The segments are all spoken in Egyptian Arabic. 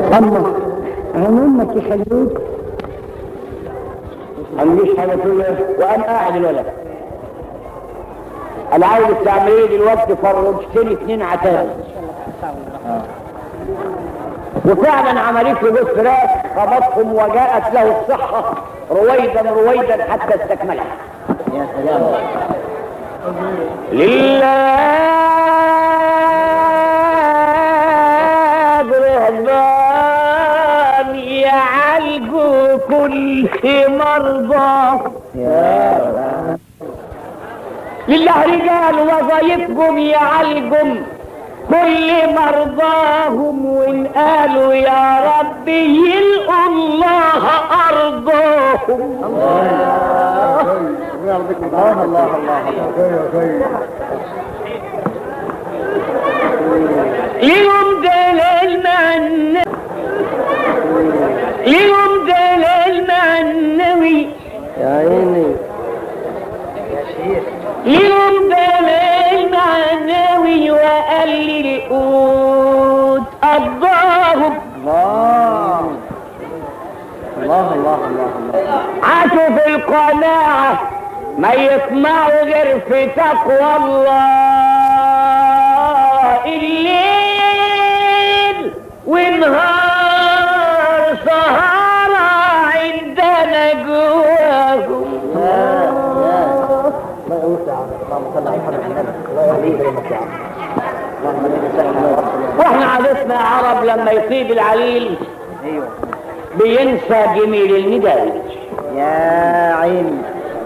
أما عمومك يخليك عنديش حاجة تقول وأنا قاعد الولد أنا عاوز تعمليه دلوقتي فرجت لي اتنين عتاب وفعلا عملت له جوز فراخ خبطهم وجاءت له الصحة رويدا رويدا حتى استكملها يا سلام لله رهبان يعالجوا كل مرضى يا سلام لله رجال وظايفكم يعالجوا كل مرضاهم وان قالوا يا رب يلقوا الله ارضاهم الله الله الله ليهم دلال مع النبي ليهم دلال مع النبي يا عيني ليهم دلال مع النبي وقال لي القوت قضاهم الله الله الله الله الله عاشوا في القناعة ما يطمعوا غير في تقوى الله الليل والنهار سهرة عندنا جواهم يا يا الله يوسع اللهم صل على محمد الله يكرمك يا عم اللهم انك سهل واحنا عادتنا يا عرب لما يطيب العليل ايوه بينسى جميل النداء يا عيني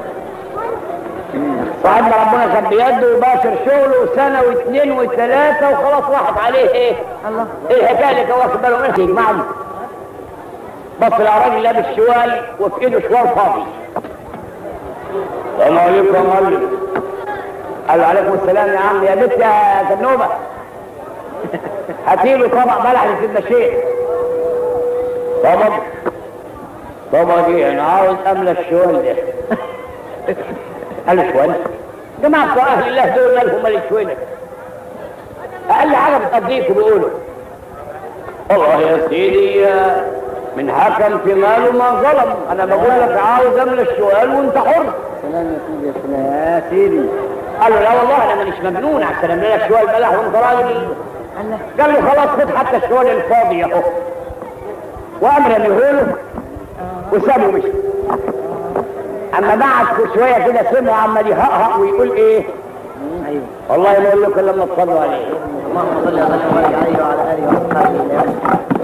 صاحبنا ربنا كان بيده وباشر شغله سنة واثنين وثلاثة وخلاص راحت عليه ايه؟ الله ايه الحكاية اللي كان واخد باله منها يجمعني بص على راجل لابس شوال وفي ايده شوال فاضي السلام عليكم يا معلم قال له عليكم السلام يا عم يا بنت يا زنوبة هاتيله طبق بلح لسيدنا الشيخ طبق طبق ايه انا عاوز املى الشوال ده قال له شوال جماعة بتوع اهل الله دول مالهم مال الشوال اقل حاجة بتقضيكوا بيقولوا والله يا سيدي من حكم في ماله ما ظلم انا بقول لك عاوز املى الشوال وانت حر سلام يا سيدي يا سلام يا سيدي قال له لا والله انا مش مجنون عشان املى لك شوال بلح وانت راجل قال له خلاص خد حتى الشوال الفاضي اهو وقام رميه وسابه مشي اما بعد شويه كده سمع عمال يهقهق ويقول ايه ايوه والله ما اقول لكم لما تصلوا عليه اللهم صل وسلم وبارك عليه وعلى اله واصحابه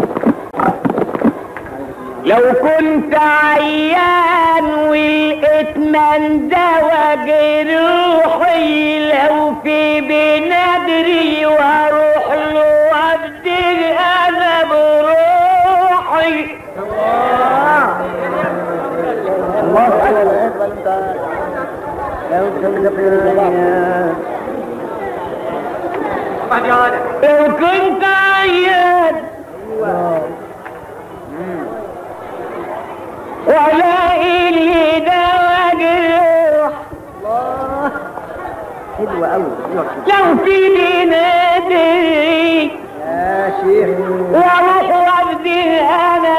لو كنت عيان ولقيت من دوا جروحي لو في بنادري واروح له وابدل انا بروحي الله اكبر اقبل انت لو انت مدبر الدنيا لو كنت عيان ولاقي لي دوا جروح الله حلوة قوي لو في بنادري يا شيخ واروح وابدل انا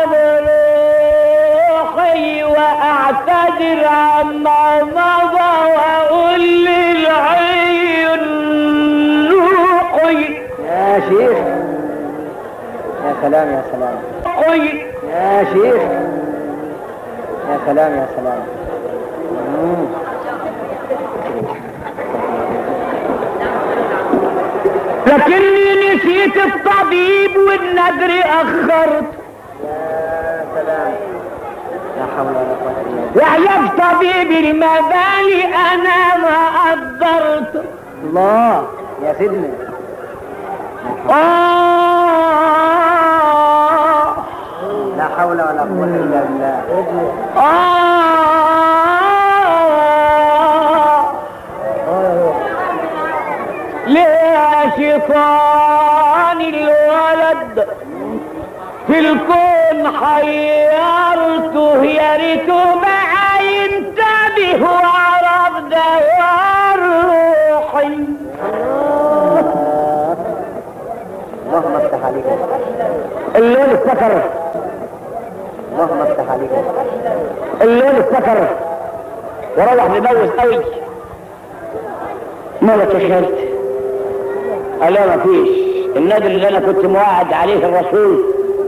بروحي واعتذر عما مضى واقول للعين روحي يا شيخ يا سلام يا سلام روحي يا شيخ يا سلام يا سلام مم. لكني نسيت الطبيب والنذر اخرت يا سلام لا حول ولا قوة الا بالله وعلاج طبيب المبالي انا ما قدرت الله يا سيدنا آه لا حول ولا قوة الا بالله آه ليه شيطان الولد في الكون حيرته يا ريته بقى ينتبه وعرف دوار روحي اللهم افتح عليك الليل افتكر اللهم افتح عليك الليل افتكر وروح مبوز قوي مالك يا خالد قال لا ما فيش النادي اللي انا كنت موعد عليه الرسول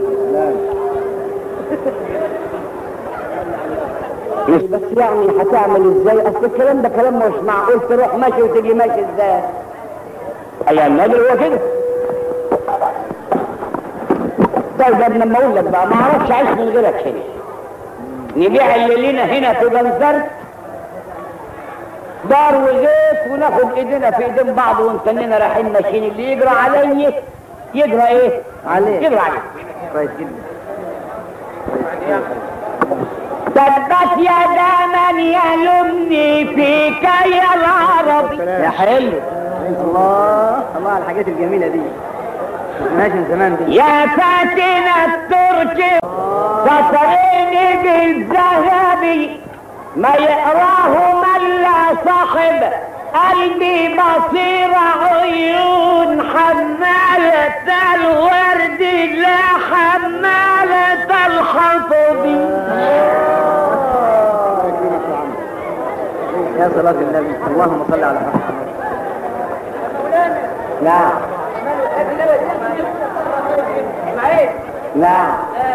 بس يعني هتعمل ازاي اصل الكلام ده كلام مش معقول تروح ماشي وتجي ماشي ازاي قال يا النادي هو كده طيب ده لما اقول لك بقى ما اعرفش اعيش من غيرك هنا نبيع اللي لينا هنا في بنزرت دار وزيت وناخد ايدينا في ايدين بعض ونتنينا رايحين ماشيين اللي يجرى علي يجرى ايه؟ عليه. يجرى عليه كويس جدا تبت يدا من يلمني فيك يا العربي يا حلو الله الله على الحاجات الجميله دي ماشي من زمان دي يا فاتن الترك فطريني بالذهب ما يقراه من لا صاحب قلبي بصير عيون حمالة الورد لا حمالة الحطب يا صلاة النبي اللهم صل على محمد نعم نعم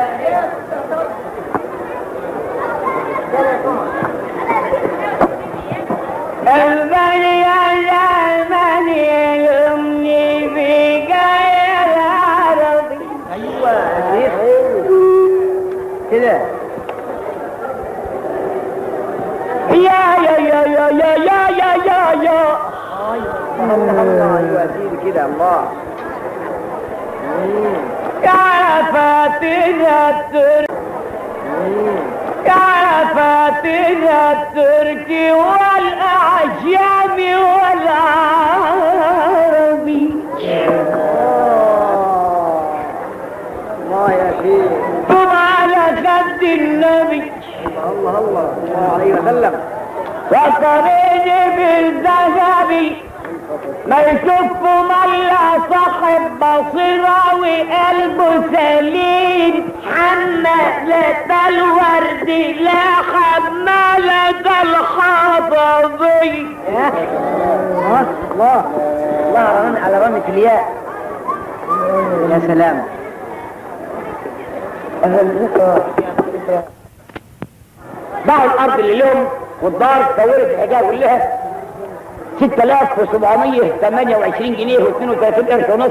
المني يا المني يمني في غير الارض ايوه كده يا يا يا يا يا يا يا يا يا الله ايوه يا سيدي كده الله يا فاتنة الترك يا فاتنة الترك والأعجم والعربي الله يا شيخ ثم على خد النبي الله الله صلى الله عليه وسلم فطريني بالذهب ما يشوف من لا صاحب بصيرة وقلبه سليم حمالة الورد لا حمالة الحافظي الله الله الله على رمي على رمية الياء يا سلام باعوا الارض اللي لهم والدار سورت الحجاب كلها 6728 جنيه و32 قرش ونص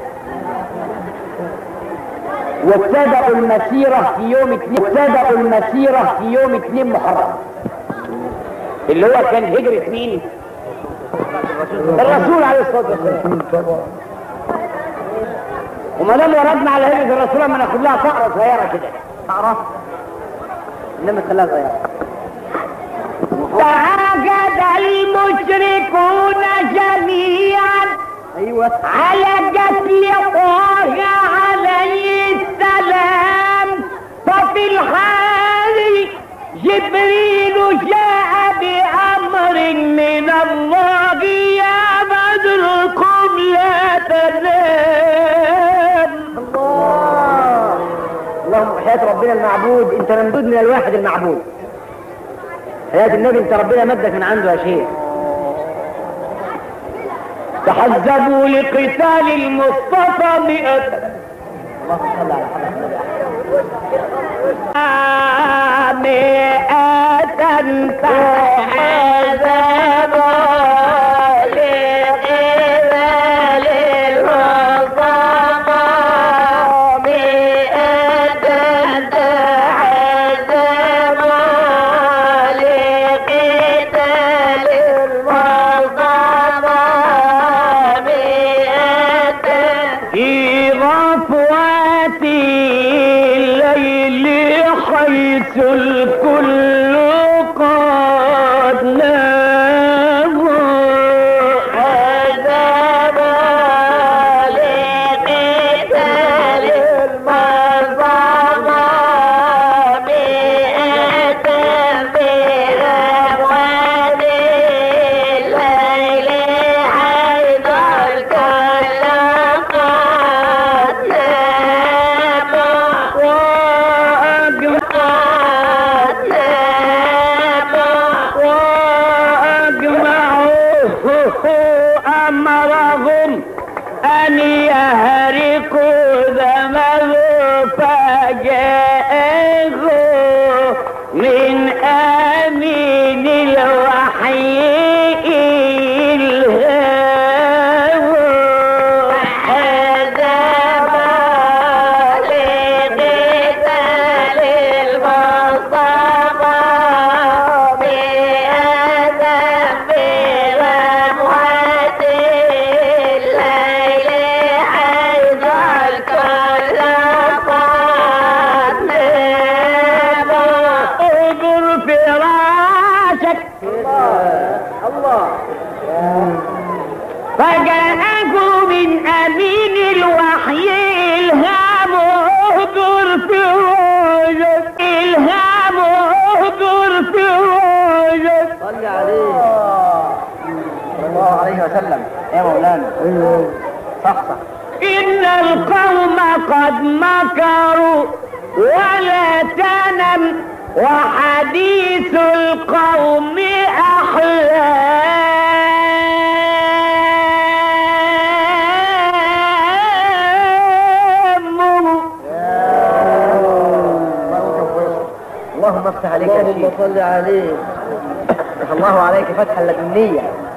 وابتدأوا المسيرة في يوم اثنين وابتدأوا المسيرة في يوم اثنين محرم اللي هو كان هجرة مين؟ الرسول عليه الصلاة والسلام وما دام وردنا على هجرة الرسول ما ناخد لها فقرة صغيرة كده تعرف انما تخليها صغيرة تعاقد المشركون جميعا ايوه على قتل طه عليه السلام ففي الحال جبريل جاء بأمر من الله يا بدر قم لا تنام الله اللهم حياة ربنا المعبود انت ممدود من الواحد المعبود حياة النبي انت ربنا مدك من عنده يا شيخ تحزبوا لقتال المصطفى مئة اللهم صل على محمد مئة تحزبوا لقتال المصطفى مئة تحزبوا لقتال المصطفى مئة في غفوة الليل حيث الكل قائم الله فجاءكم من أمين الوحي إلهام اهدر في روجك إلهام اهدر في روجك صل عليه صلى الله عليه وسلم يا مولانا صح صح إن القوم قد مكروا ولا تنم وحديث القوم أحلام اللهم افتح عليك يا شيخ اللهم صل عليه فتح الله عليك فتحا لدنيا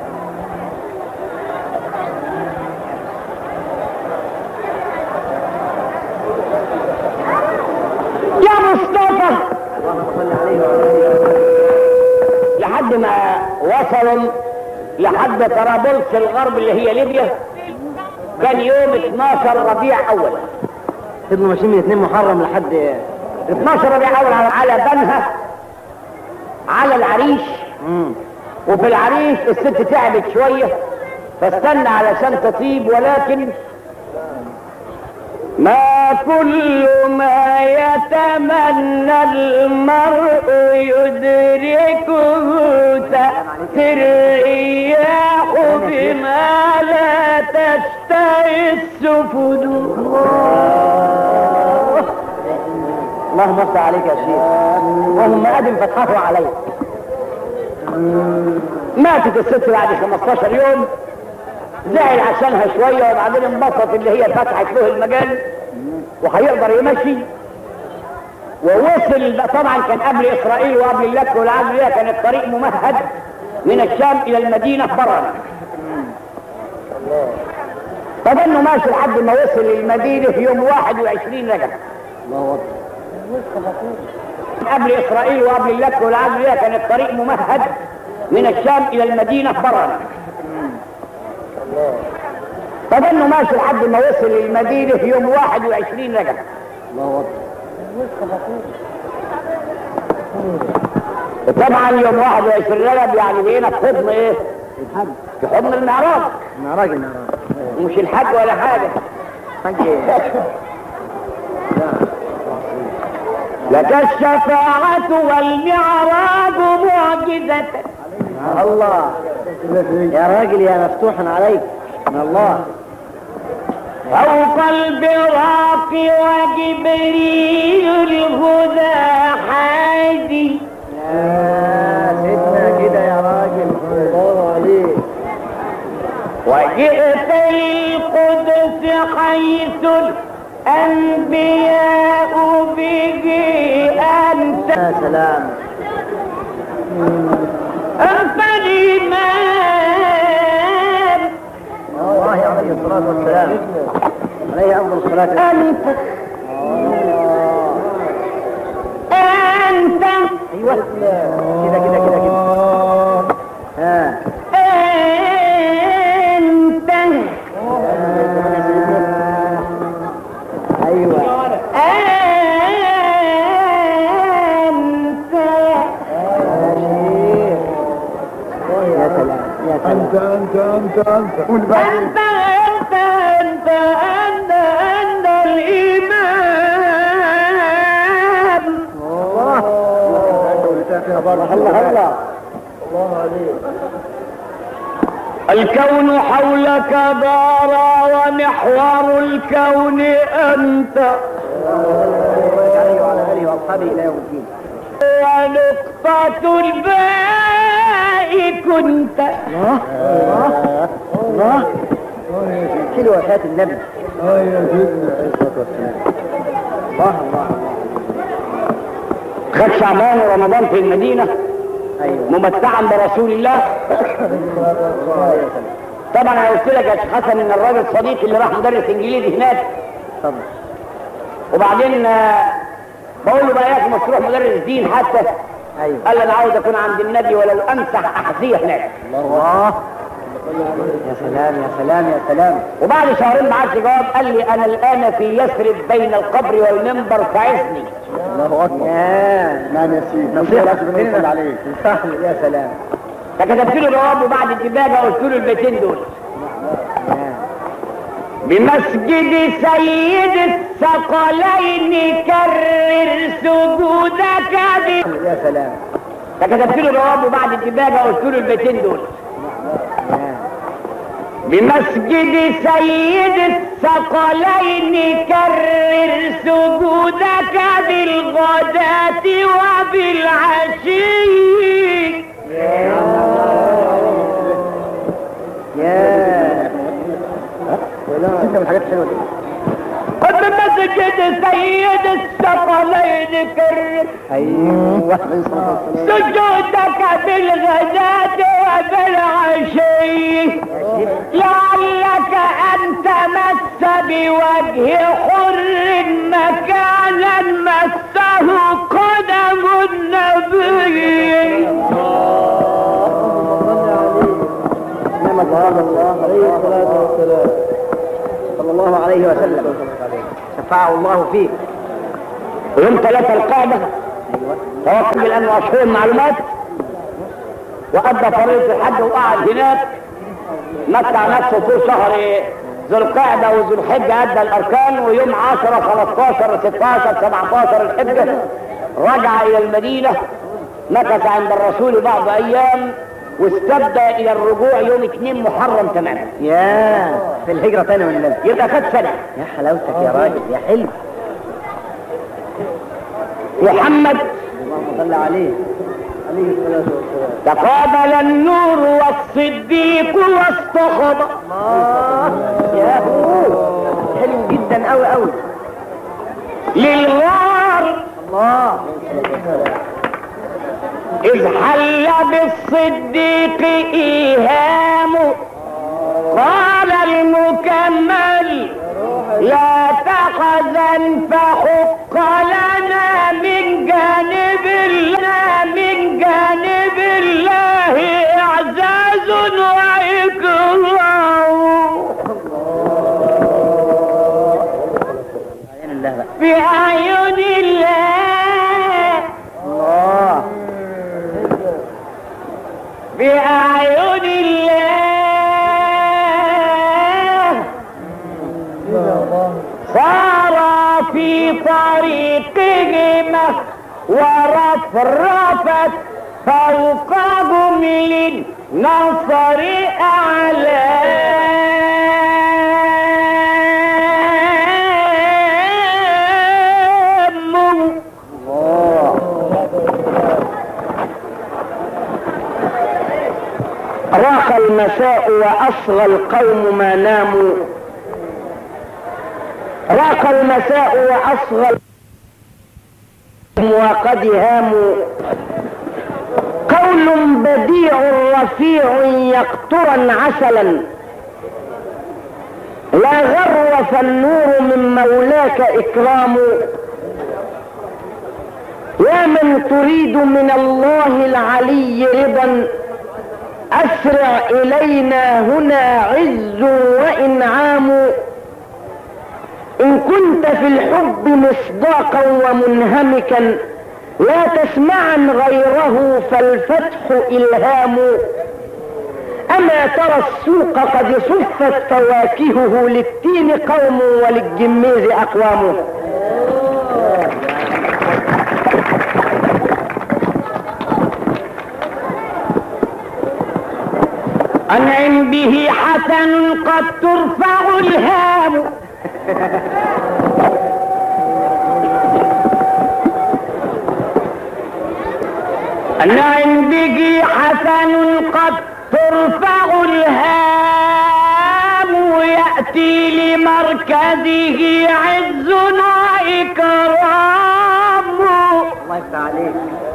يا مصطفى اللهم صل عليه وعلى اله لحد ما وصلوا لحد طرابلس الغرب اللي هي ليبيا كان يوم 12 ربيع اول فضلوا ماشيين من 2 محرم لحد 12 ربيع اول على على بنها على العريش امم وفي العريش الست تعبت شويه فاستنى علشان تطيب ولكن ما كل ما يتمنى المرء يدركه تأتي الرياح بما لا تشتهي السفن اللهم افتح عليك يا شيخ اللهم ادم فتحته عليك ماتت الست بعد 15 يوم زعل عشانها شوية وبعدين انبسط اللي هي فتحت له المجال وهيقدر يمشي ووصل بقى- طبعا كان قبل اسرائيل وقبل اللك والعزل كان الطريق ممهد من الشام الى المدينة برا فظنوا ماشي لحد ما وصل للمدينة في يوم 21 رجب الله قبل اسرائيل وقبل اللك والعزل كان الطريق ممهد من الشام الى المدينه برا فظنوا ماشي لحد ما وصل للمدينه في يوم 21 رجب الله طبعا يوم 21 رجب يعني بقينا في حضن ايه؟ الحج في حضن المعراج معراج المعراج مش الحج ولا حاجه حج لك الشفاعة والمعراج معجزة الله يا راجل يا مفتوحا عليك من الله فوق البراق وجبريل الهدى حادي يا سيدنا كده يا راجل الله عليك وجئت القدس حيث الأنبياء به أنت يا سلام أنت الإمام الله عليه الصلاة والسلام عليه أفضل الصلاة والسلام أنت أنت أيوة كده كده كده كده ها أنت أيوة أنت يا سلام يا سلام انت انت انت انت قول بقى أنت أنت أنت أنت أنت الإمام الله الله الله الله الله عليك الكون حولك دار ومحور الكون أنت عليه وعلى آله وأصحابه إلى يوم الدين ونقطة الباء كنت الله الله الله كيلو وفاة النبي اه يا سيدنا عليه الصلاه والسلام الله الله الله خد شعبان ورمضان في المدينة أيوة ممتعا برسول الله الله عليه وسلم طبعا انا قلت لك يا شيخ حسن ان الراجل صديقي اللي راح مدرس انجليزي هناك اتفضل وبعدين آه، بقول له بقى يا اخي ما تروح مدرس دين حتى أيوة قال لي انا عاوز اكون عند النبي ولو امسح احذيه هناك الله يا سلام يا سلام يا سلام وبعد شهرين بعت لي جواب قال لي انا الان في يثرب بين القبر والمنبر فعزني الله اكبر يا نعم يا سيدي نصيحة نصيحه بنوصل عليك صح يا سلام فكتبت له جواب وبعد الدباجه قلت له البيتين دول بمسجد سيد الثقلين كرر سجودك ب- يا سلام فكتبت له جواب وبعد الدباجه قلت له البيتين دول بمسجد سيد الثقلين كرر سجودك بالغداة وبالعشي يا انت من الحاجات الحلوه دي بمسجد سيد الثقلين كرر ايوه سجودك بالغداة وبالعشي لعلك أن تمس بوجه حر مكانا مسه قدم النبي انما ظهر الله عليه الصلاه والسلام صلى الله عليه وسلم شفعه الله فيه يوم ثلاثة القعدة توكل لأنه أشهر المعلومات وأدى فريضة الحج وقعد هناك متع نفسه طول شهر ذو القعدة وذو الحجة أدى الأركان ويوم 10 15 16 17 الحجة رجع إلى المدينة مكث عند الرسول بعض أيام واستبدى إلى الرجوع يوم 2 محرم تماما يا في الهجره تاني من النبي يبقى خد سنة يا حلاوتك يا راجل يا حلو محمد اللهم صل عليه عليه الصلاه والسلام تقابل النور والصديق واصطخب الله يا هو حلو جدا قوي قوي للغار الله إذ حل بالصديق إيهام قال المكمل لا تحزن فحق لنا من جانب الله من جانب الله إعزاز وإكرام عين الله بقى بأعين الله الله بأعين الله صار في طريقهما ورفرفت فوقهم للنصر أعلام راق المساء وأصغى القوم ما ناموا راق المساء وأصغى القوم وقد هاموا قول بديع رفيع يقطرا عسلا لا غر فالنور من مولاك إكرام يا من تريد من الله العلي رضا أسرع إلينا هنا عز وإنعام إن كنت في الحب مصداقا ومنهمكا لا تسمعا غيره فالفتح إلهام أما ترى السوق قد صفت فواكهه للتين قوم وللجميز أقوام أنعم به حسن قد ترفع الهام أنعم به حسن قد ترفع الهام يأتي لمركزه عز وإكرام الله يفتح عليك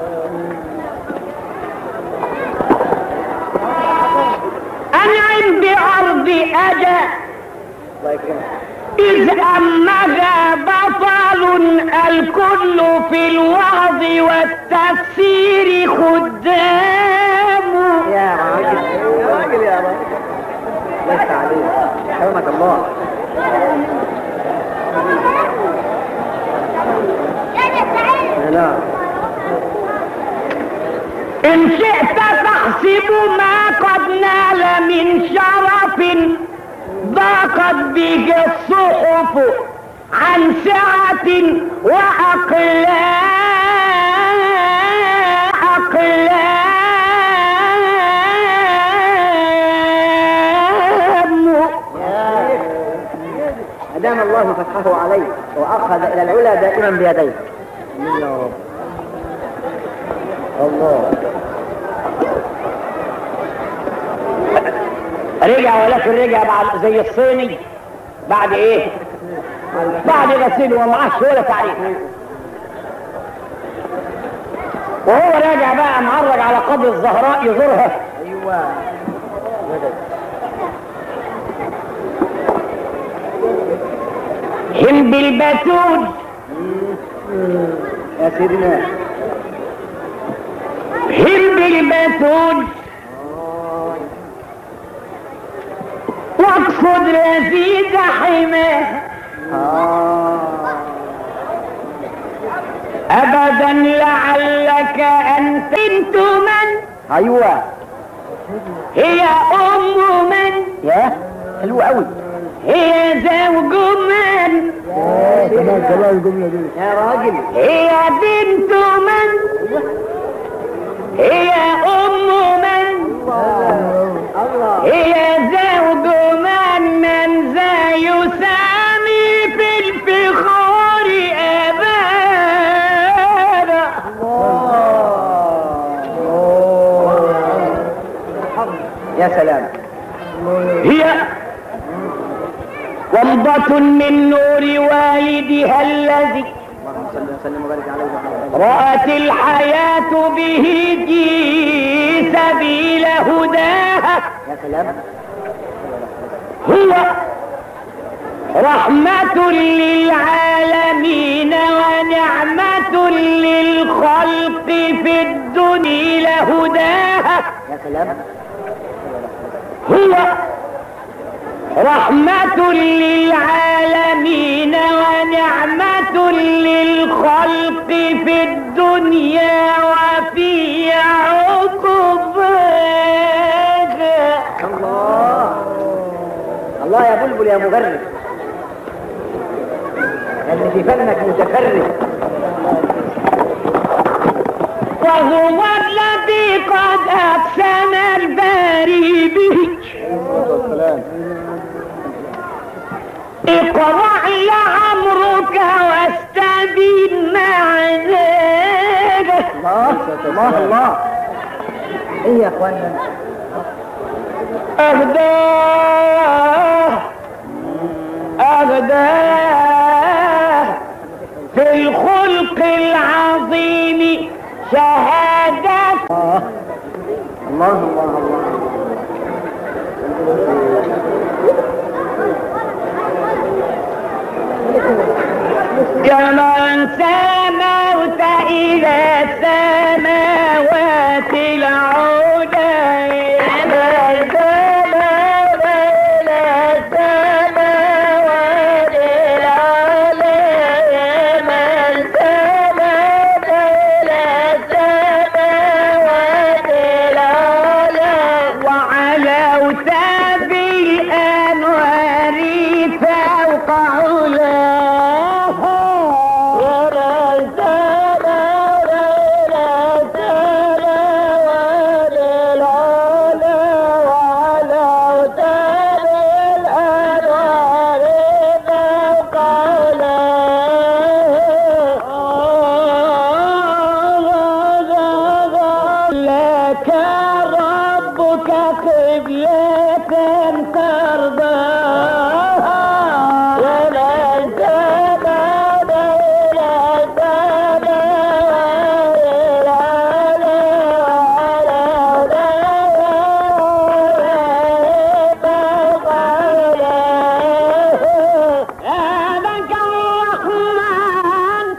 أنعم بعرض أجا الله يكرمك إذ أمها بطل الكل في الوعظ والتفسير خدام يا راجل يا راجل يا راجل الله يفتح عليك حرمك الله لا إن شئت فاحسب ما قد نال من شرف ضاقت به الصحف عن سعة وأقلام أقلام أدام الله فتحه عليه وأخذ إلى العلا دائما بيديه يا رب الله رجع ولكن رجع بعد زي الصيني بعد ايه بعد غسيل ومعاش ولا تعريف وهو راجع بقى معرج على قبر الزهراء يزورها أيوة هم بالبتول يا سيدنا هم بالبتول واقصد رفيق حماه آه ابدا لعلك ان بنت من أيوة هي ام من يا حلو قوي هي زوج من اه كمان كمان الجملة دي يا راجل هي بنت من هي ام من الله هي زوج من من ذا يسامي في الفخار ابانا يا سلام هي ومضة من نور والدها الذي اللهم صل وسلم وبارك عليه وعلى آله رأت الحياة به جي سبيل هداها يا سلام هو رحمة للعالمين ونعمة للخلق في الدنيا لهداها يا سلام هو رحمة للعالمين ونعمة للخلق في الدنيا وفي عقباها الله الله يا بلبل يا مغرد اللي في فنك متفرد وهو الذي قد أقسم الباري به والسلام اقرأ لعمرك واستبين مع ذلك الله الله الله ايه يا اخوانا أهداه أهداه في الخلق العظيم شهادة الله الله الله الله كمن سموت إلى السماوات العلى إلى السماوات إلى السماوات العلى من سموت إلى السماوات العلى وعلوت بالأنوار فوق علاها ولا السماء ولا السماوات العلى وعلوت بالأنوار فوق علاها لك ربك قبلة ترضاها ولا زمان إلى زمان هذاك الرحمن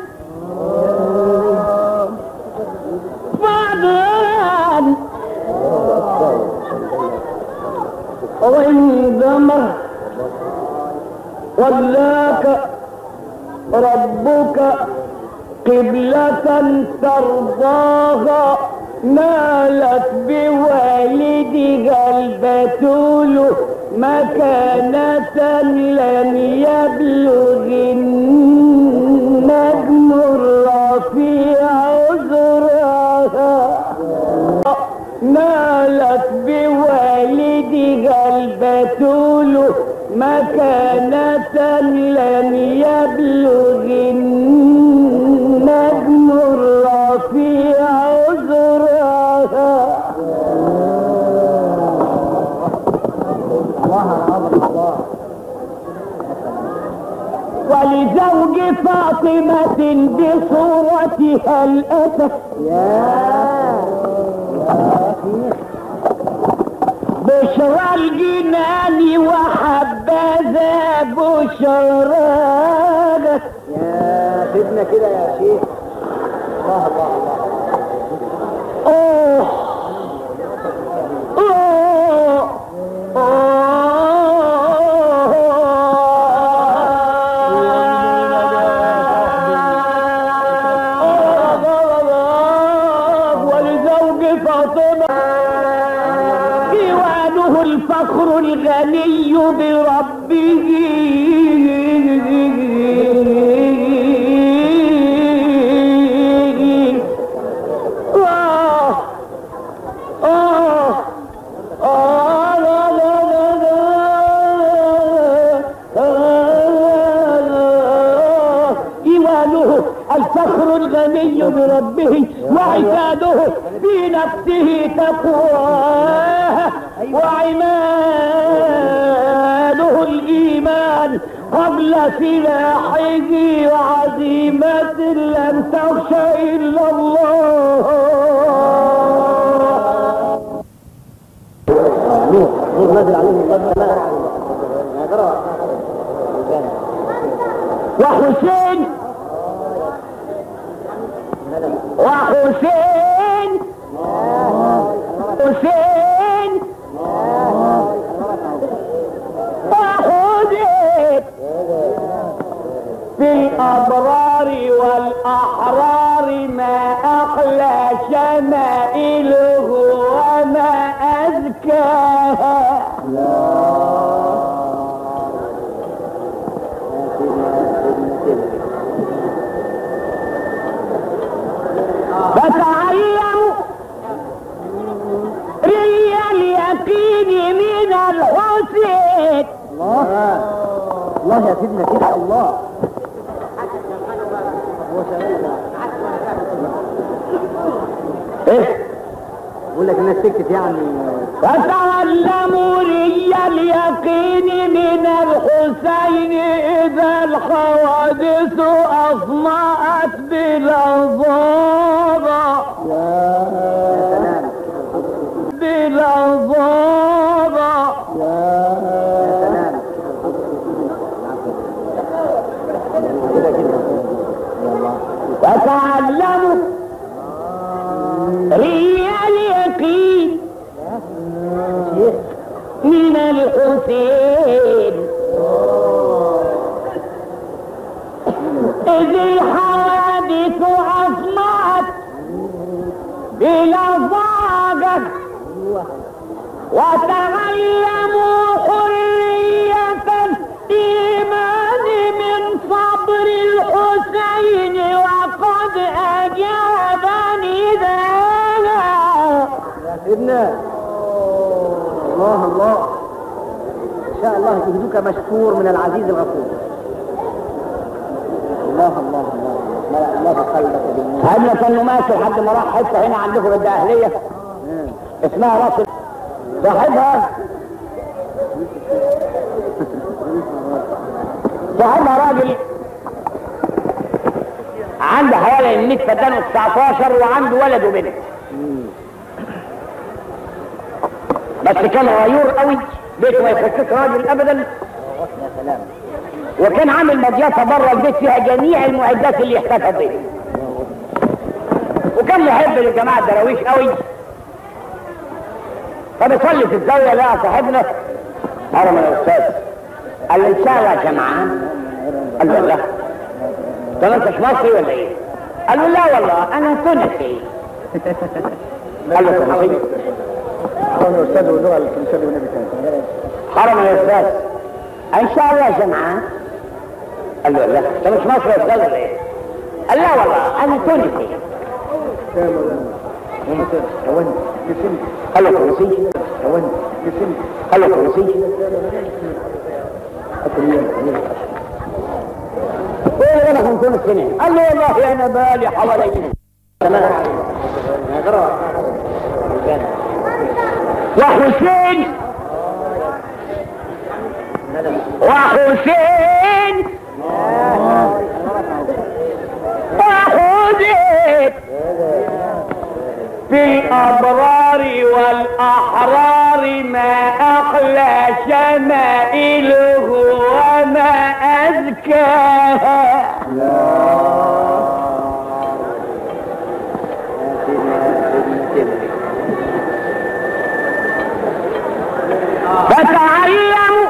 بعدين عندما ولاك ربك قبلة ترضاها نالت بوالدي البتول مكانة لم يبلغ النجم الرفيع عذرها نالت بوالدها البتول مكانة لم يبلغ النجم الرفيع عذرها ولزوج فاطمة بصورتها الأسف بشرى الجنان وحبذا بشراك يا سيدنا كده يا شيخ الله الله الله اوه اوه اوه ولزوج فاطمة ديوانه الفخر الغني بربه آه آه آه لا لا لا لا ديوانه الفخر الغني بربه وعباده في نفسه تقواه وعماده الإيمان قبل سلاحه وعزيمة لم تخش إلا الله نور نور نازل عليه من السماء يا ترى وحسين وحسين حسين وحسين في الأبرار والأحرار ما أحلى شمائله وما أزكاها فتعلموا ري اليقين من الحسين الله الله يا سيدنا كده الله إيه؟ بقول لك الناس سكت يعني فتعلموا ري اليقين من الحسين إذا الحوادث أصمأت بلظاظة سلام بلظاظة سلام كده كده يلا وتعلموا ري اليقين من الحسين إذ الحوادث أصمعت بلظاظة وتعلموا حرية الإيمان من صبر الحسين وقد أجابني ذلك يا سيدنا الله الله ان شاء الله جهدك مشكور من العزيز الغفور الله الله الله ملأ الله قلبك بالنور هل كان ماشي لحد ما راح حته هنا عندكم في الداهليه اسمها راس صاحبها صاحبها راجل عنده حوالي 100 فدان و19 وعنده ولد وبنت بس كان غيور قوي بيته ما يخشش راجل ابدا يا سلام وكان عامل مضيافه بره البيت فيها جميع المعدات اللي يحتاجها الضيف وكان محب للجماعه الدراويش قوي فبيصلي في الزاويه لقى صاحبنا هرم يا استاذ قال له ان شاء الله يا جماعه قال له لا طب انت مش مصري ولا ايه؟ قال له لا والله انا تونسي قال له تفاصيل حرام يا استاذ ودوع التمثال والنبي تاني حرم يا استاذ ان شاء الله يا جماعه قال له لا انت مش مصري يا استاذ ولا ايه؟ قال لا والله انا تونسي كام ولا ثواني جسمت قال له تونسي ثواني جسمت قال له تونسي ايه انا 50 سنه قال له والله انا بالي حوالي تمام وحسين وحسين وحسين في الأبرار والأحرار ما أحلى شمائله وما أزكاها فتعلموا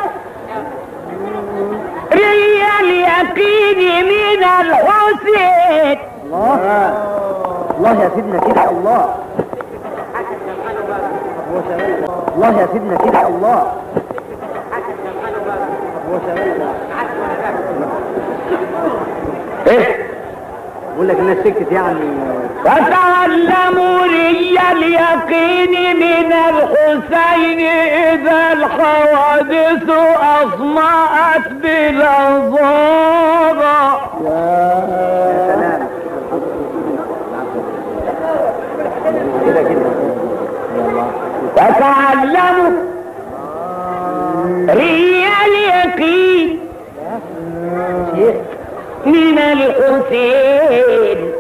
ري اليقين من الحسين الله الله يا سيدنا كده الله الله يا سيدنا كده الله ايه بقول لك الناس سكت يعني فتعلموا ري اليقين من الحسين إذا الحوادث أصمأت بلظارة يا سلام كده كده فتعلموا ري اليقين شيخ من الحسين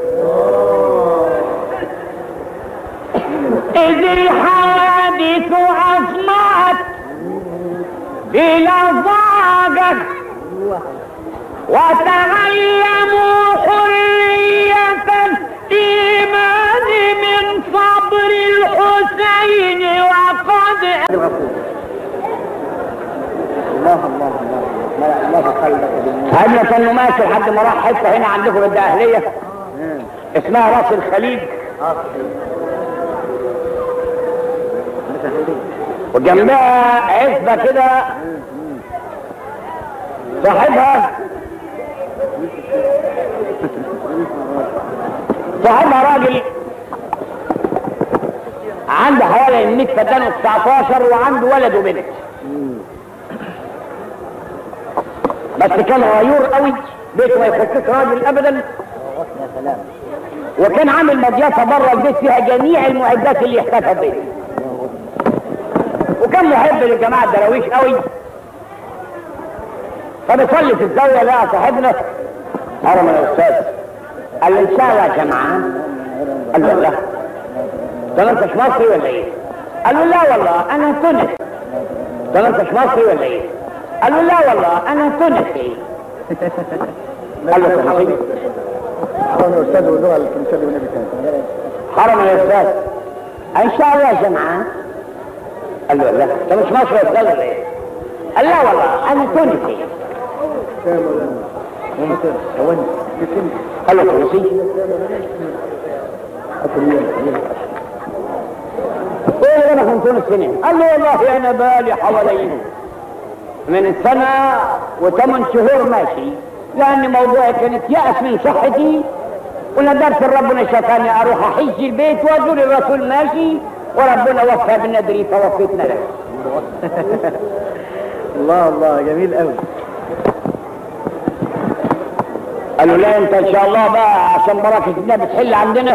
إذ الحوادث أصمعت بلظاجة وتعلموا حرية الإيمان من صبر الحسين وقد الله الله الله الله الله قلبك بالنور هل كان ماشي لحد ما راح حته هنا عندكم الداهليه اسمها راس الخليج وجنبها عزبه كده صاحبها صاحبها راجل عنده حوالي 100 فدان و19 وعنده ولد وبنت بس كان غيور قوي بيته ما يخشش راجل ابدا يا سلام وكان عامل مضيافه بره البيت فيها جميع المعدات اللي يحتاجها البيت وكان محب للجماعه الدراويش قوي فبيصلي في الزاويه لقى صاحبنا حرم يا استاذ قال له ان شاء الله يا جماعه قال له لا ده ما انتش مصري ولا ايه؟ قال له لا والله انا تونس ده ما انتش مصري ولا ايه؟ قال له لا والله انا تونسي قال له تونسي حرام يا استاذ ودوع التمثال والنبي تاني حرم يا استاذ ان شاء الله يا جماعه قال له لا انت مش مصري يا استاذ ولا ايه؟ قال لا والله انا تونسي كام ولا ثواني جسمت قال له تونسي ايه انا 50 سنه قال له والله انا بالي حوالي من سنه وثمان شهور ماشي لان موضوعي كانت يأس من صحتي وندرت ربنا شفاني اروح احج البيت وازور الرسول ماشي وربنا وفى بالندري فوفيتنا له الله الله جميل قوي قالوا لا انت ان شاء الله بقى عشان بركه الله بتحل عندنا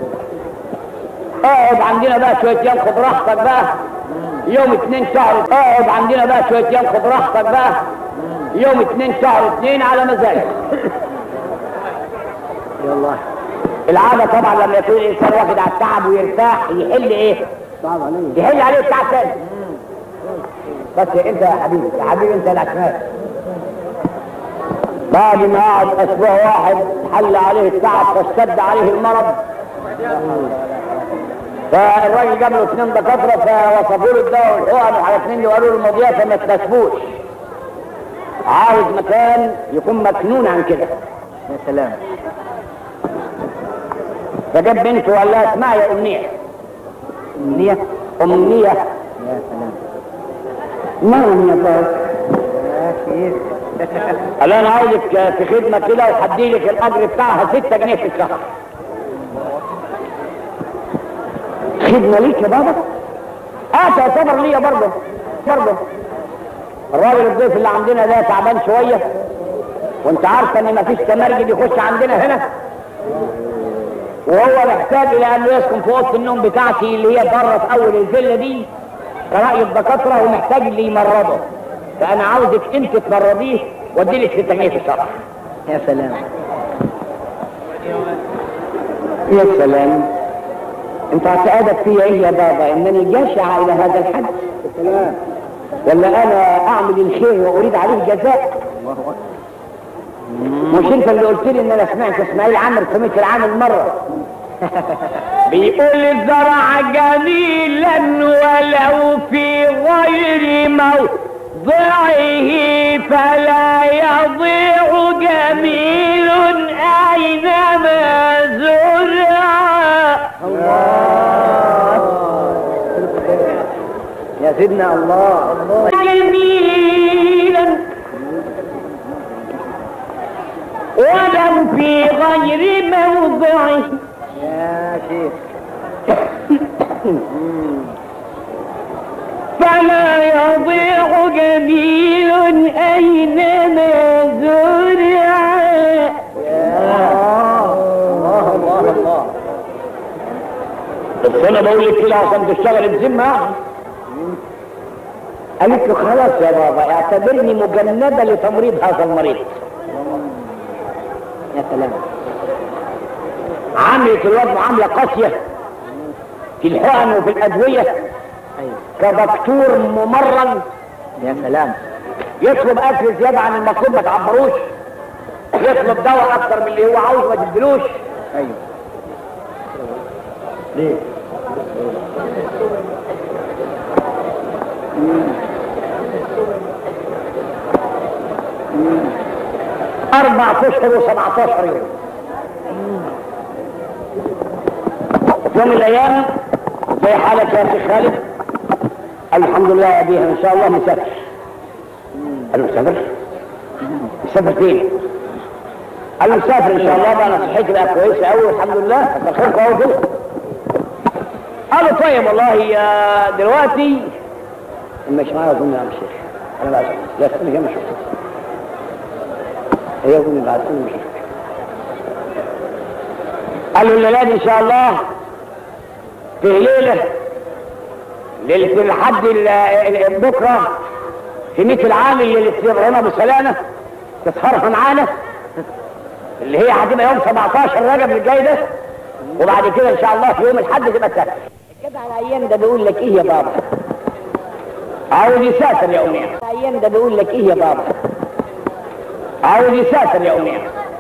اقعد عندنا بقى شويه ايام خد راحتك بقى يوم اتنين شهر اقعد عندنا بقى شويه ايام خد راحتك بقى يوم اتنين شهر اتنين على مزاجك يا الله العادة طبعا لما يكون الانسان واخد على التعب ويرتاح يحل ايه؟ صعب عليا يحل عليه التعب تاني بس انت يا حبيبي يا حبيبي انت الاسماء بعد ما قعد اسبوع واحد حل عليه التعب فاشتد عليه المرض فالراجل جاب له اثنين دكاتره فوصفوا له الدواء والحقن وعلى اثنين اللي قالوا له المضيافه ما تناسبوش عاوز مكان يكون مكنون عن كده يا سلام فجاب بنته وقال لها اسمعي يا امنيه أمنية أمنية يا سلام نعم يا بابا يا شيخ قال انا عاوزك في خدمه كده وهدي لك الاجر بتاعها 6 جنيه في الشهر خدمه ليك يا بابا اه تعتبر ليا برضه برضه الراجل الضيف اللي عندنا ده تعبان شويه وانت عارفه ان مفيش تمرجي يخش عندنا هنا وهو محتاج الى انه يسكن في اوضه النوم بتاعتي اللي هي بره في اول الفيلا دي كراي الدكاتره ومحتاج اللي يمرضه فانا عاوزك انت تمرضيه وادي لك 6 جنيه في الشهر يا سلام يا سلام انت اعتقادك فيا ايه يا بابا انني جشع الى هذا الحد ولا انا اعمل الخير واريد عليه جزاء مش انت اللي قلت لي ان انا سمعت اسماعيل عامر سميت العامل مره بيقول الزرع جميلا ولو في غير موضعه فلا يضيع جميل اينما زرع يا سيدنا الله الله جميلا ولو في غير موضعه يا شيخ فلا يضيع جميل أينما زرع الله الله الله بس أنا بقول لك كده عشان تشتغل بذمة قالت له خلاص يا بابا اعتبرني مجندة لتمريض هذا المريض يا سلام عملت الواد معاملة قاسية في الحقن وفي الأدوية ايوه كدكتور ممرن يا سلام يطلب اكل زياده عن المطلوب ما تعبروش يطلب دواء اكتر من اللي هو عاوز ما تدلوش ايوه ليه اربع اشهر و17 يوم يوم من الايام زي حالك يا شيخ خالد قال الحمد لله يا ابيها ان شاء الله مسافر قال له مسافر مسافر فين قال له مسافر ان شاء الله بقى انا صحتي بقى كويسه قوي والحمد لله كتر خيركم اهو كده قال له طيب والله يا دلوقتي مش معايا اظن يا عم الشيخ انا بقى لا استنى كده شوف هي اظن بعد سنه مش قال له الليله دي ان شاء الله في ليله ليله الحد ال- ال- بكره في ميت العام اللي ابراهيم ابو سلامه تسهرها معانا اللي هي هتبقى يوم 17 رجب الجاي ده وبعد كده ان شاء الله في يوم الحد تبقى تسافر الجدع الايام ده بيقول لك ايه يا بابا عاوز يسافر يا امي الايام ده بيقول لك ايه يا بابا عاوز يسافر يا امي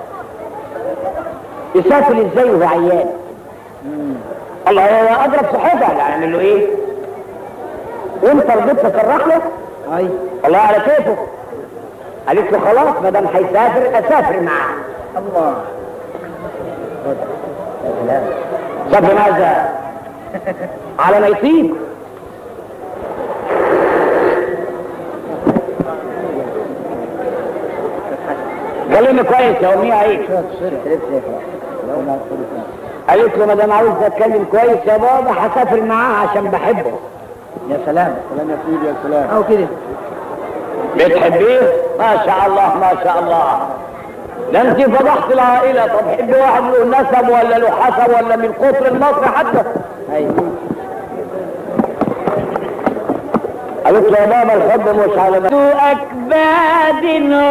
يسافر ازاي وهو عيان الله هو اضرب صحتها يعني اعمل له ايه وانت رضيت تفرح له اي الله على كيفه قالت له خلاص ما دام هيسافر اسافر معاه الله يا سلام سافر ماذا على ما يطيب كلمني كويس يا امي عيب قالت له ما دام عاوز اتكلم كويس يا بابا هسافر معاه عشان بحبه يا سلام سلام يا سيدي يا سلام او كده بتحبيه ما شاء الله ما شاء الله ده انت فضحت العائله طب حب واحد له نسب ولا له حسب ولا من قطر المصري حتى ايوه قالت له يا بابا الحب مش على ذو أكباد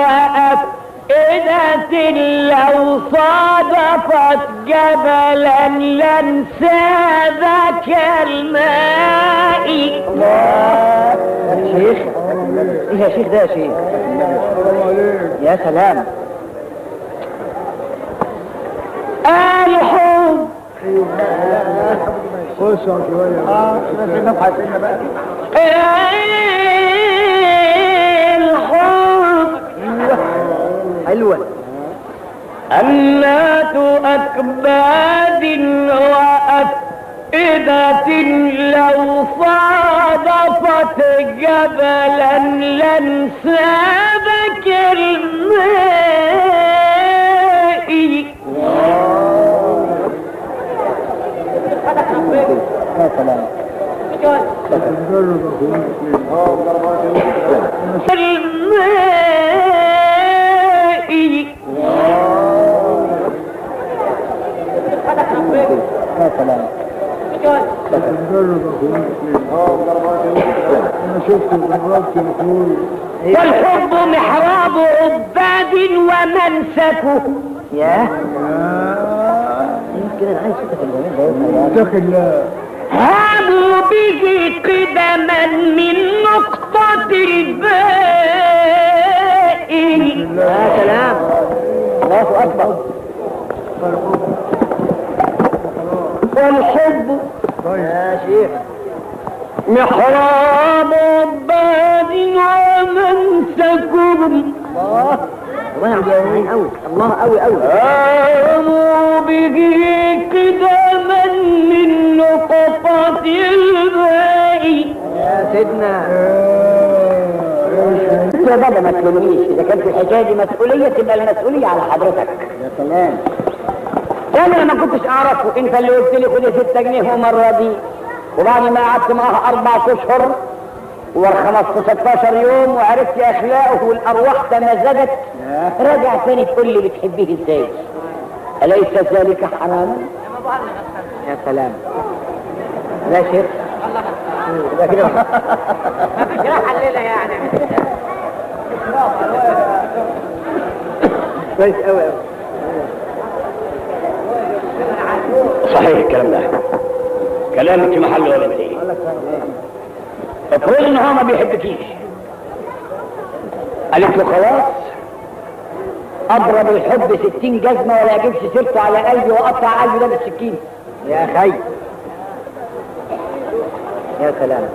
وأفئدة لو صادفت جبلا لانسى ذاك الماء الله يا شيخ ايه يا شيخ ده يا شيخ يا سلام الحب خش يا شوية اه نبحث لنا بقى الحب حلوه أمات أكباد وأفئدة واحدة لو صادفت جبلا لن سابك الماء يا سلام الماء يا سلام انا شفت جربت الفول والحب محراب عباد ومنسكه يا يمكن انا عايز صوتك الجميل ده يظهر يا اتق الله هابوا به قدما من نقطة الباء يا سلام الله اكبر والحب يا شيخ محراب عباد ومنسكهم الله والله مستمعين قوي الله قوي قوي هابوا به قدما من نقطة الباء يا سيدنا يا بابا ما تلومنيش اذا كانت الحكايه دي مسؤوليه تبقى المسؤوليه على حضرتك يا سلام انا ما كنتش اعرفه انت اللي قلت لي خد 6 جنيه المره دي وبعد ما قعدت معاها اربع اشهر وخلصت 16 يوم وعرفت اخلاقه والارواح تمزجت رجع تاني تقول لي بتحبيه ازاي اليس ذلك حراما يا سلام لا يا شيخ يبقى كده كويس قوي قوي صحيح الكلام ده كلامك في محله ولا بديه افرض ان هو ما بيحبكيش قالت له خلاص اضرب الحب ستين جزمه ولا اجيبش سيرته على قلبي واقطع قلبي ده بالسكين يا خي يا سلام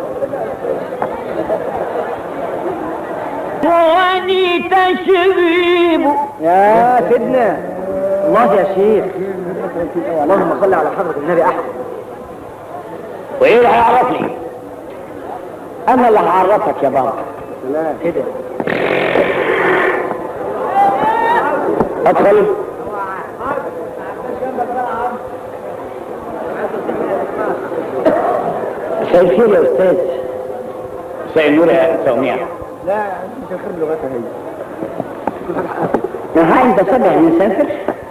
واني تشريب يا سيدنا الله يا شيخ اللهم صل على حضرة النبي احمد وايه اللي هيعرفني انا اللي هعرفك يا بابا سلام كده ادخل مساء الخير يا استاذ مساء النور يا سومية لا مش الخير بلغتها هي ها انت سبع مسافر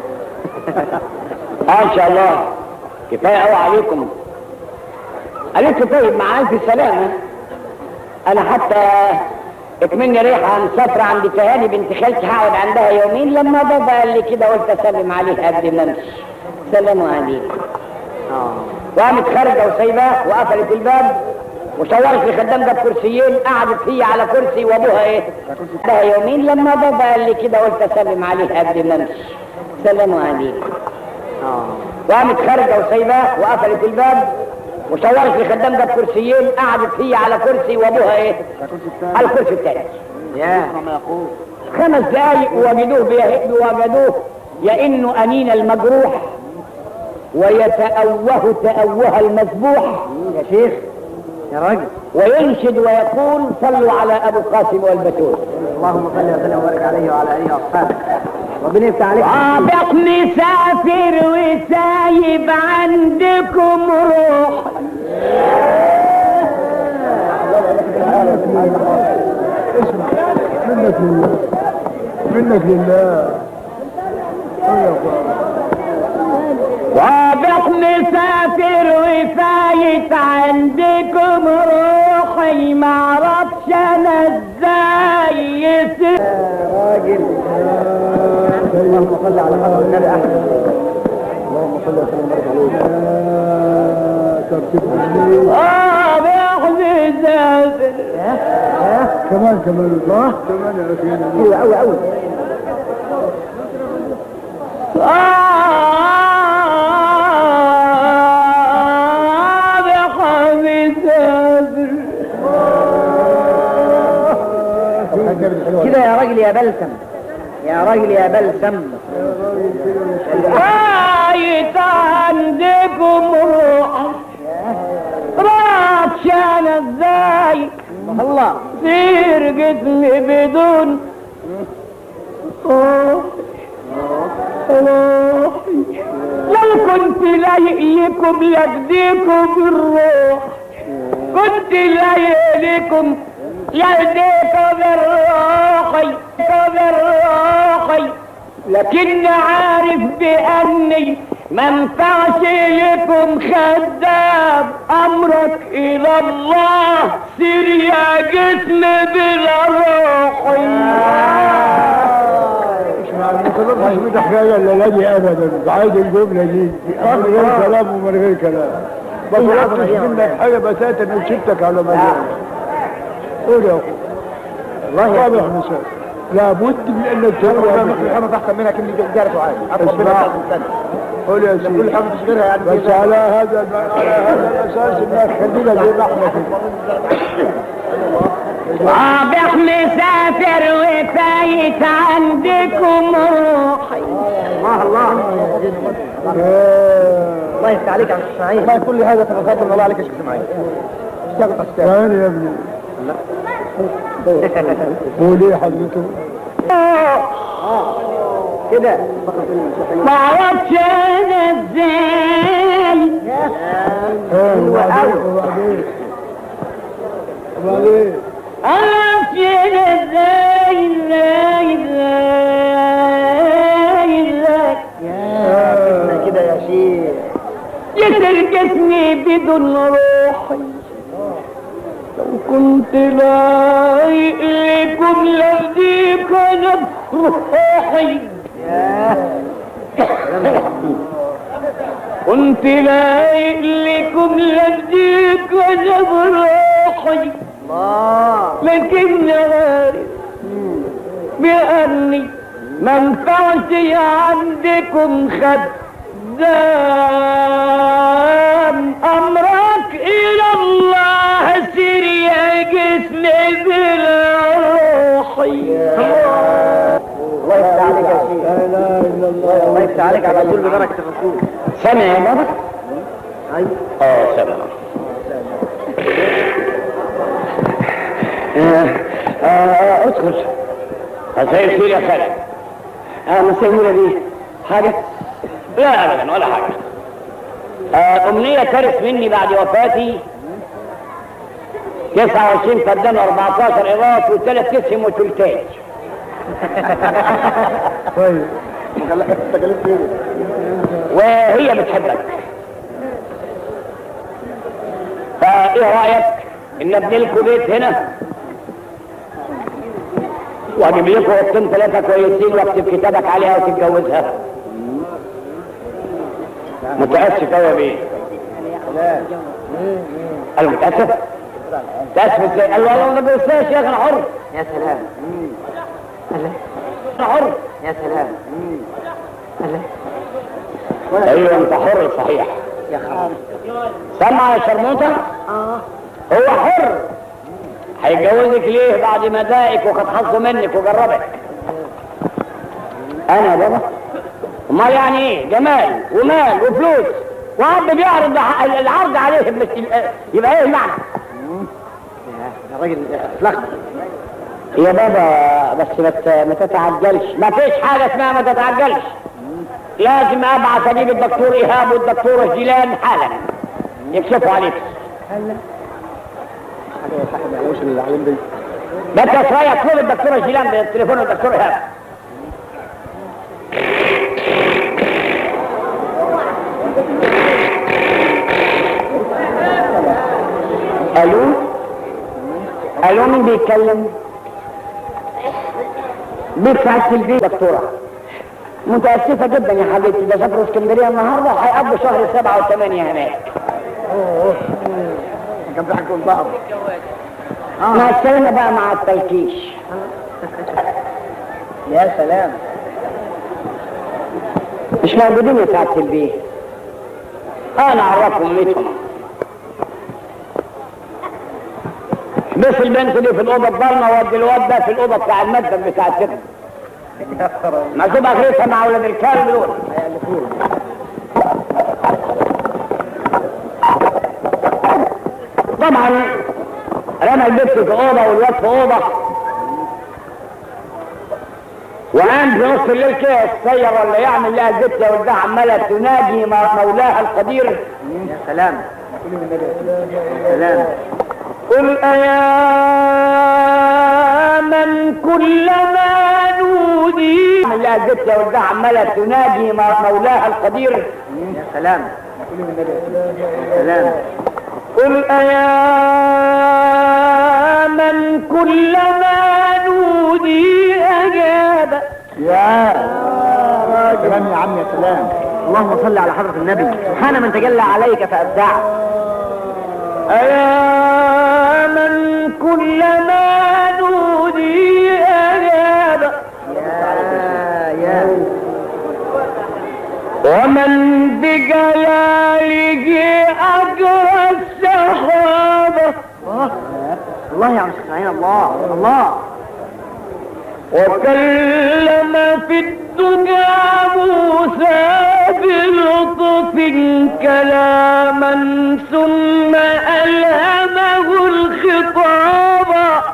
اه ان شاء الله كفايه قوي عليكم قالت لي طيب مع الف سلامه انا حتى اكملني ريحه مسافره عند تهاني بنت خالتي هقعد عندها يومين لما بابا قال لي كده قلت اسلم عليه قبل ما امشي سلام عليكم وقامت خارجه وسايباه وقفلت الباب وشورت لخدام جاب كرسيين قعدت هي على كرسي وابوها ايه؟ عندها يومين لما بابا قال لي كده قلت اسلم عليه قبل ما امشي سلام عليكم وقامت خارجه وسايباه وقفلت الباب وشورت لخدام جاب كرسيين قعدت هي على كرسي وابوها ايه؟ على الكرسي الثاني يا خمس دقايق وجدوه بيهد وجدوه يئن أنين المجروح ويتأوه تأوه المذبوح يا شيخ يا راجل وينشد ويقول صلوا على أبو القاسم والبتول اللهم صل وسلم وبارك عليه وعلى اله واصحابه ربنا يفتح عليك عابق مسافر وسايب عندكم روح منك لله منك لله يا وابق مسافر وفايت عندكم روحي معرفش انا ازاي يسير راجل اللهم صل على حضرة النبي احمد اللهم صل وسلم وبارك عليه ترتيب جميل وابق مسافر كمان كمان الله كمان يا اخي قوي قوي قوي وابق مسافر الحاجة الحلوة كده يا راجل يا بلسم يا راجل يا بلسم فايت عندكم روح الله سير جسمي بدون لو كنت لايقكم لاجديكم بالروح كنت لايقكم لاجديكم بالروحي بالروحي لكن عارف باني ما ينفعش لكم خدام امرك الى الله سير يا جسم بلا روحي ما تقدرش تمدح حكايه الا دي ابدا عايز الجمله دي من غير كلام ومن غير كلام ما طلبتش منك حاجه بتاتا ان شفتك على مزاجك قول يا اخو والله يا واضح مثال لابد من انك تقول انا تحت منك اني جارته عادي اسمع قول يا سيدي كل حاجه تشغلها يعني بس على هذا على هذا الاساس انك خلينا زي ما احنا كده رابح مسافر وفايت عندكم روحي الله الله الله يفتح عليك يا عم اسماعيل ما كل هذا تفضل من الله عليك يا شيخ اسماعيل اشتغل اشتغل يا ابني قولي حضرته كده ما اعرفش انا ازاي وبعدين وبعدين وبعدين اعرفش انا ازاي ازاي ازاي ازاي كده يا شيخ يسر جسمي بدون روحي لو كنت لايق لكم لديك انا بروحي كنت لايق لكم لديك انا بروحي الله لكن عارف بأني ما ينفعش عندكم خدام أمرك إلى الله سير يا جسم بالروحي الله يفتح عليك يا شيخ لا اله الا الله الله يفتح عليك على كل بركه الرسول سمع يا بابا؟ ايوه اه سمع آه، آه، ادخل مساء الخير يا خالد اه مساء النور دي حاجة؟ لا ابدا ولا حاجة آه امنية ترث مني بعد وفاتي 29 فدان و14 اضافة وثلاث اسهم وثلثين طيب تكلمت ايه وهي بتحبك فايه رايك ان ابني لكم بيت هنا واجيب لكم اوضتين ثلاثه كويسين واكتب كتابك عليها وتتجوزها متاسف قوي يا بيه قال له متاسف متاسف ازاي قال له والله ما بيوصاش يا اخي انا حر يا سلام انا حر يا سلام ايوه انت حر صحيح يا خالد سمع يا شرموطه اه هو حر هيتجوزك ليه بعد ما ضايقك وقد حظه منك وجربك انا يا بابا امال يعني ايه جمال ومال وفلوس واب بيعرض ع- العرض عليه مش يبقى ايه المعنى يا راجل اطلقت يا بابا بس ما ت- ما تتعجلش ما فيش حاجه اسمها ما تتعجلش لازم ابعث اجيب الدكتور ايهاب والدكتوره جيلان حالا يكشفوا عليك حاجه يا صاحبي ما يعملوش العلم دي ده انت شويه اطلب الدكتوره جيلان بالتليفون الدكتور ايهاب الو الو مين بيتكلم بيت سعادة البيت دكتورة متأسفة جدا يا حبيبتي ده سافروا اسكندرية النهاردة وهيقضوا شهر سبعة وثمانية هناك كان بيحكوا لبعض مع السلامة بقى مع التلكيش يا سلام مش موجودين يا سعادة البيت انا اعرفهم ميتهم بس البنت دي في الاوضه الضلمه وادي الواد ده في الاوضه بتاع المكتب بتاع السجن مكتوب اخرتها مع ولاد الكلب دول طبعا انما البنت في اوضه والواد في اوضه وقام في نص الليل كده يتصير ولا يعمل لها البت يا ولدها عماله تنادي مولاها القدير يا سلام يا سلام قل أيا من كلما نودي عمل لها البت يا ولدها عماله تنادي مولاها القدير يا سلام يا سلام قل أيا من كلما نودي أجاب يا كلام يا عم يا سلام اللهم صل على حضرة النبي سبحان من تجلى عليك فأبدع أيا من كلما نودي أجاب يا يا ومن بجلاله أجرى السحابة الله يا عم شيخ اسماعيل الله الله وكلم في الدنيا موسى بلطف كلاما ثم ألهمه الخطاب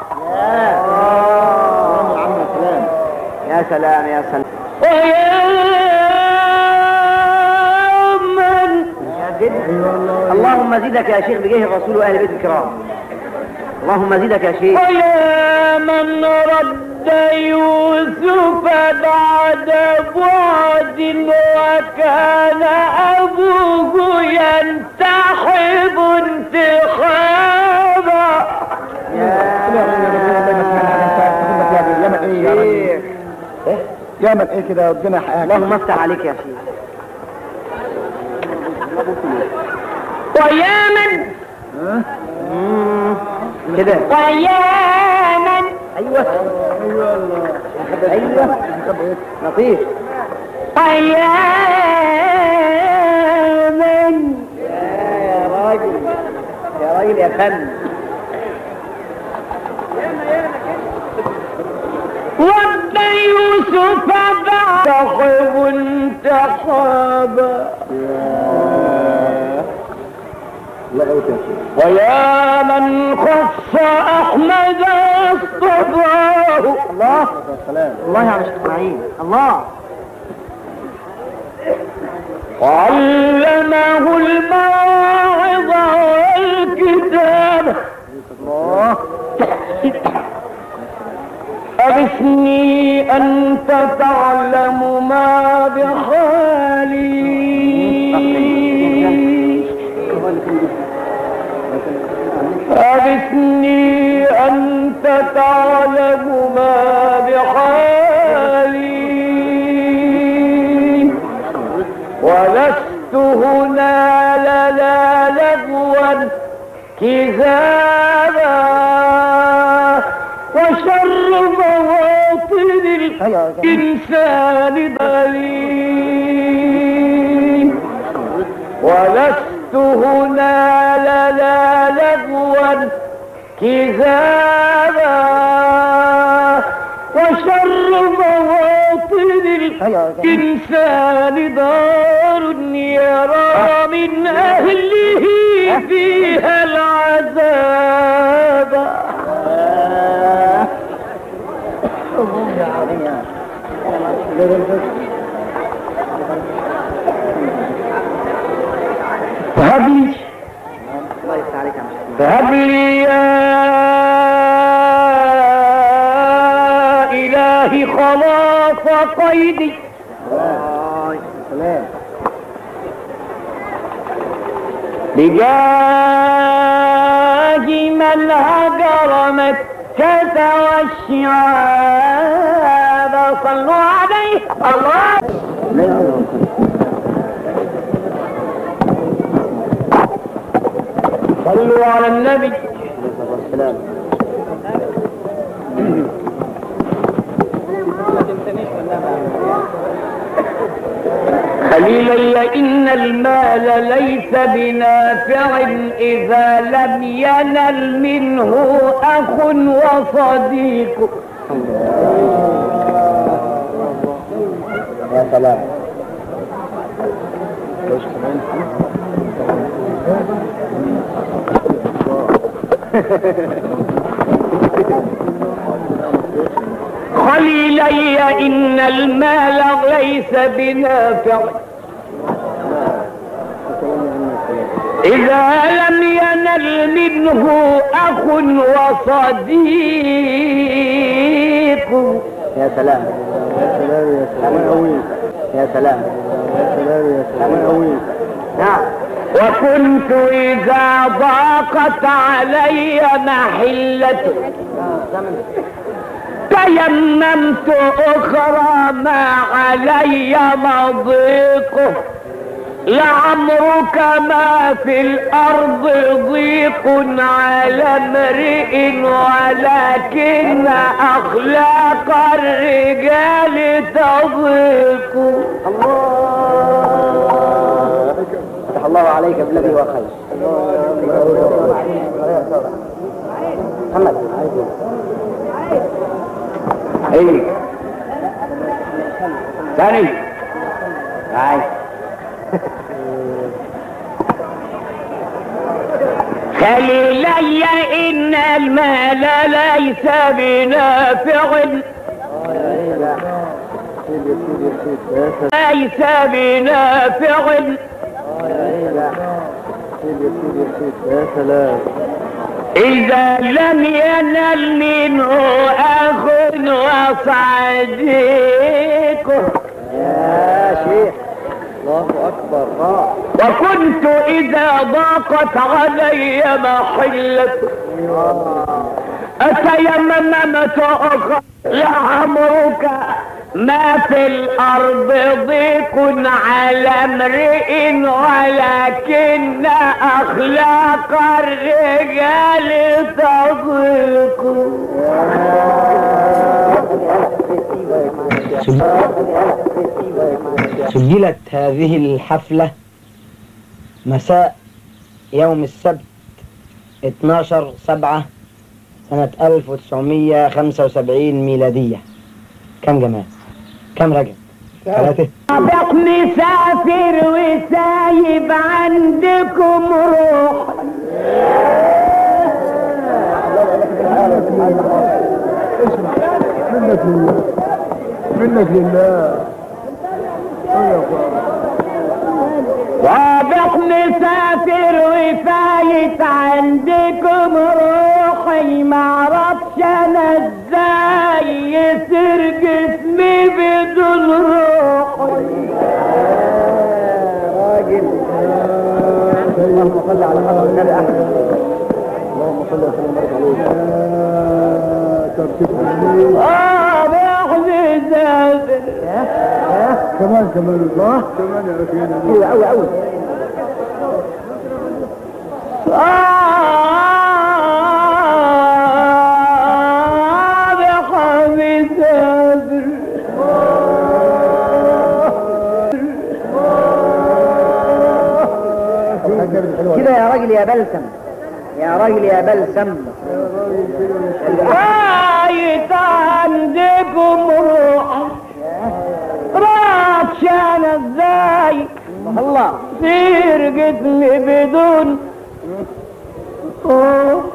يا سلام يا سلام ويا من يا زد اللهم زدك يا شيخ بجاه الرسول واهل بيت الكرام اللهم زدك يا شيخ ويا من رد يوسف بعد بعد وكان أبوه ينتحب انتخابا يعمل ايه يا راجل يعمل ايه كده ربنا حقك اللهم افتح عليك يا شيخ ويا من كده ويا من ايوه ايوه لطيف ويا من يا راجل يا راجل يا فن رد يوسف بعد خير انتخابا لا قوت يا شيخ ويا من خص احمد اصطفاه الله سلام الله يا عم شيخ اسماعيل الله وعلمه المواعظ والكتاب الله أغثني أنت تعلم ما بحالي أغثني أنت تعلم ما بحالي ولست هنا لنا لغوا كذابا وشر مواطن الإنسان ضليل ولست هنا لنا لغوا كذابا وشر مواطن الإنسان دار يرى من أهله فيها العذاب فهب لي الله يفتح عليك يا عم شيخ فهب لي يا إلهي خلاص قيدي الله سلام بجاه من هجر مكة والشعاب صلوا عليه الله صلوا على النبي سلام خليلي إن المال ليس بنافع إذا لم ينل منه أخ وصديق يا سلام خليلي إن المال ليس بنافع إذا لم ينل منه أخ وصديق يا سلام يا سلام يا سلام قوي يا سلام يا سلام يا سلام قوي نعم وكنت إذا ضاقت علي محلة تيممت أخرى ما علي مضيق لعمرك ما في الأرض ضيق على امرئ ولكن أخلاق الرجال تضيق فتح الله عليك بالذي هو خير محمد ايه ثاني هاي خليلي إن المال ليس بنافع ليس بنافع يا سلام إذا لم ينل منه أخ وصديق يا شيخ الله اكبر اه وكنت إذا ضاقت علي محلة أتيممت أخرى لعمرك ما في الأرض ضيق على امرئ ولكن أخلاق الرجال تضيق سجلت هذه الحفلة مساء يوم السبت 12 سبعة سنة 1975 ميلادية كم جمال؟ كم رجب؟ ثلاثة سابق مسافر وسايب عندكم روح منك لله منك لله سابق مسافر وفايت عندكم روحي معرفش انا ازاي يصير جسمي بدون روحي راجل اللهم صل على حضرة النبي احمد اللهم صل وسلم وبارك عليه ترتيب جميل سابق مسافر كمان كمان الله كمان يا اخينا قوي قوي قوي سابق مسافر كده يا راجل يا بلسم يا راجل يا بلسم رايت عندكم روح راح شان ازاي الله سير جسمي بدون روح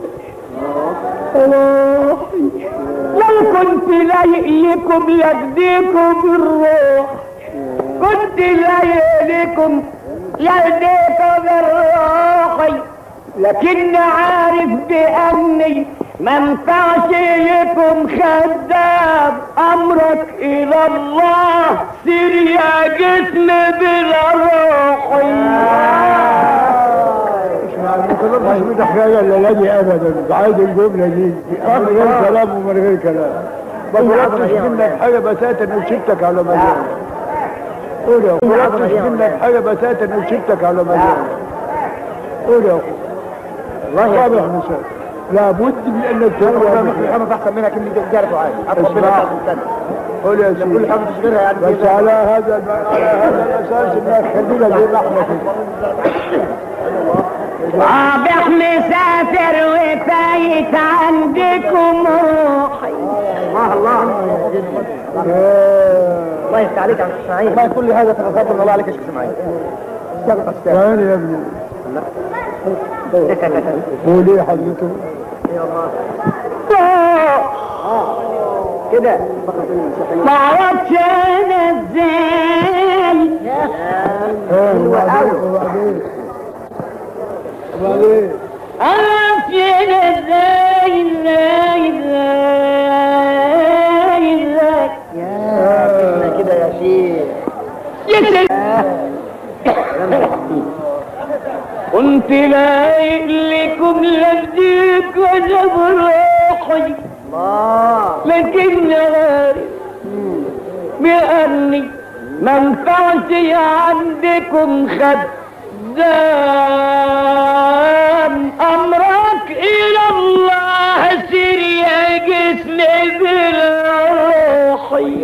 روحي لو كنت لايقكم لاجديكم بالروح كنت لايقكم لاجديكم بالروحي لكن عارف بأني ما انفعش لكم خدام امرك الى الله سير يا جسم بلا روحي ما تقدرش بدي حكايه الا لاجي ابدا بعيد الجمله دي من غير كلام ومن غير كلام ما طلبتش منك حاجه بتاتا وشفتك على مجال قول يا اخو ما طلبتش منك حاجه بتاتا وشفتك على مجال قول يا اخو والله رابع مثال لابد من انك تقول محمد احسن منك اللي جارته عادي اسمع قول يا سيدي كل حاجه تشغلها يعني بس على هذا الم- على هذا الاساس انك خلينا زي ما احنا كده رابح مسافر وفايت عندكم روحي الله الله الله يفتح عليك يا عم اسماعيل ما كل هذا تغفر الله عليك يا شيخ اسماعيل ثاني يا ابني وليه حضرته كده ما اعرفش انا ازاي اه وبعدين وبعدين وبعدين اعرفش انا ازاي ازاي ازاي ازاي يا كده يا شيخ كنت لايق لكم لبديك وانا بروحي الله لكن عارف بأني ما ينفعش عندكم خدام أمرك إلى الله سير يا جسمي بالروحي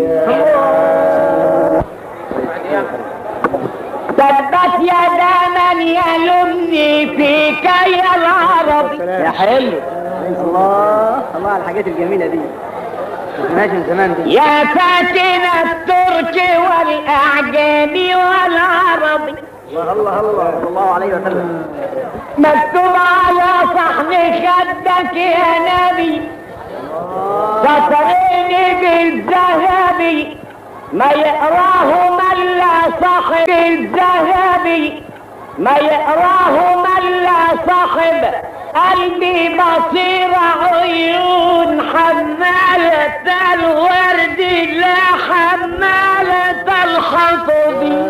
تبت يدا من يلمني فيك يا العربي يا حلو الله الله على الحاجات الجميلة دي ماشي من زمان دي يا فاتن الترك والأعجمي والعربي الله الله الله صلى الله عليه وسلم مكتوب على صحن خدك يا نبي سطرين بالذهبي ما يقراه من لا صاحب الذهبي ما يقراه من لا صاحب قلبي بصير عيون حمالة الورد لا حمالة الخطب